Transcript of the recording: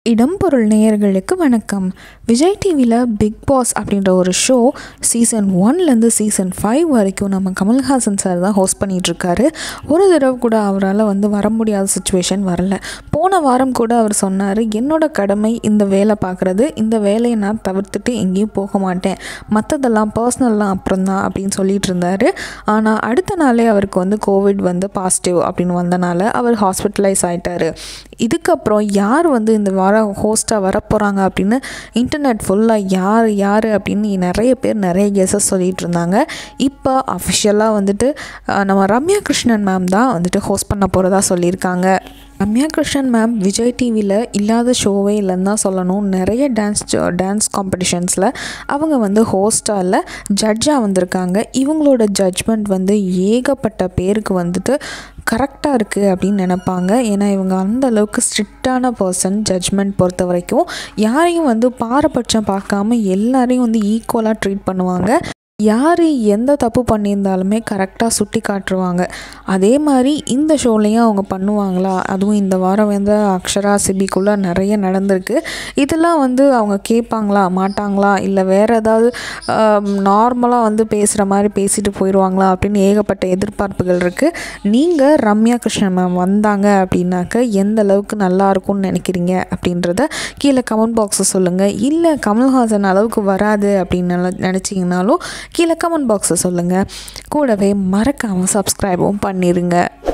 இடம்பொருள் நேயர்களுக்கு வணக்கம் விஜய் டிவியில் பிக் பாஸ் அப்படின்ற ஒரு ஷோ சீசன் ஒன்லேருந்து சீசன் ஃபைவ் வரைக்கும் நம்ம கமல்ஹாசன் சார் தான் ஹோஸ்ட் பண்ணிகிட்ருக்காரு ஒரு தடவை கூட அவரால் வந்து வர முடியாத சுச்சுவேஷன் வரல போன வாரம் கூட அவர் சொன்னார் என்னோட கடமை இந்த வேலை பார்க்குறது இந்த வேலையை நான் தவிர்த்துட்டு எங்கேயும் போக மாட்டேன் மற்றதெல்லாம் பர்சனல்லாம் அப்புறம் தான் அப்படின்னு சொல்லிட்டு இருந்தார் ஆனால் அடுத்த நாளே அவருக்கு வந்து கோவிட் வந்து பாசிட்டிவ் அப்படின்னு வந்தனால அவர் ஹாஸ்பிட்டலைஸ் ஆகிட்டார் இதுக்கப்புறம் யார் வந்து இந்த வார ஹோஸ்ட்டாக வரப்போகிறாங்க அப்படின்னு இன்டர்நெட் ஃபுல்லாக யார் யார் அப்படின்னு நிறைய பேர் நிறைய கெஸஸ் சொல்லிகிட்டு இருந்தாங்க இப்போ அஃபிஷியலாக வந்துட்டு அஹ், நம்ம ரம்யா கிருஷ்ணன் மேம் தான் வந்துட்டு ஹோஸ்ட் பண்ண போகிறதா சொல்லியிருக்காங்க ரம்யா கிருஷ்ணன் மேம் விஜய் டிவியில் இல்லாத ஷோவே இல்லைன்னு தான் சொல்லணும் நிறைய டான்ஸ் டான்ஸ் காம்படிஷன்ஸில் அவங்க வந்து ஹோஸ்டாக இல்லை ஜட்ஜாக வந்திருக்காங்க இவங்களோட ஜட்ஜ்மெண்ட் வந்து ஏகப்பட்ட பேருக்கு வந்துட்டு கரெக்டாக இருக்குது அப்படின்னு நினைப்பாங்க ஏன்னா இவங்க அந்த அளவுக்கு ஸ்ட்ரிக்டான பர்சன் ஜட்ஜ்மெண்ட் பொறுத்த வரைக்கும் யாரையும் வந்து பாரபட்சம் பார்க்காம எல்லாரையும் வந்து ஈக்குவலாக ட்ரீட் பண்ணுவாங்க யார் எந்த தப்பு பண்ணியிருந்தாலுமே கரெக்டாக சுட்டி காட்டுருவாங்க அதே மாதிரி இந்த ஷோலையும் அவங்க பண்ணுவாங்களா அதுவும் இந்த வாரம் வந்து அக்ஷரா சிபிக்குள்ளே நிறைய நடந்திருக்கு இதெல்லாம் வந்து அவங்க கேட்பாங்களா மாட்டாங்களா இல்லை வேறு ஏதாவது நார்மலாக வந்து பேசுகிற மாதிரி பேசிட்டு போயிடுவாங்களா அப்படின்னு ஏகப்பட்ட எதிர்பார்ப்புகள் இருக்குது நீங்கள் ரம்யா கிருஷ்ணன் மேம் வந்தாங்க அப்படின்னாக்க எந்த அளவுக்கு நல்லா இருக்கும்னு நினைக்கிறீங்க அப்படின்றத கீழே கமெண்ட் பாக்ஸை சொல்லுங்கள் இல்லை கமல்ஹாசன் அளவுக்கு வராது அப்படின்னு நின- நினச்சிங்கனாலும் கீழே கமெண்ட் பாக்ஸை சொல்லுங்கள் கூடவே மறக்காமல் சப்ஸ்கிரைபும் பண்ணிடுங்க